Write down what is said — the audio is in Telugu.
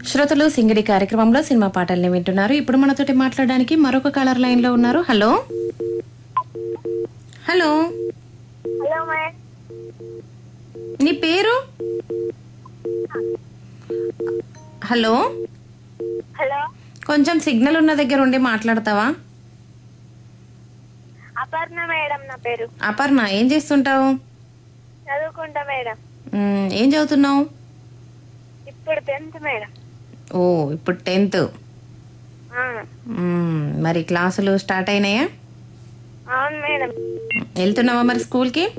శ్రోతలు సింగిడి కార్యక్రమంలో సినిమా పాటల్ని వింటున్నారు ఇప్పుడు మనతోటి మాట్లాడడానికి మరొక కలర్ లైన్ లో ఉన్నారు హలో హలో హలో మేడం నీ పేరు హలో హలో కొంచెం సిగ్నల్ ఉన్న దగ్గర ఉండి మాట్లాడతావా అపర్ణ మేడం నా పేరు అపర్ణ ఏం చేస్తుంటావు చదువుకుంటా మేడం మ్, ఏం చదువుతున్నావు ఇప్పుడు టెన్త్ మేడం ఓ ఇప్పుడు టెన్త్ ఆ, మరి క్లాసులు స్టార్ట్ అయినాయా అవును మేడం వెళ్తున్నావా మరి స్కూల్కి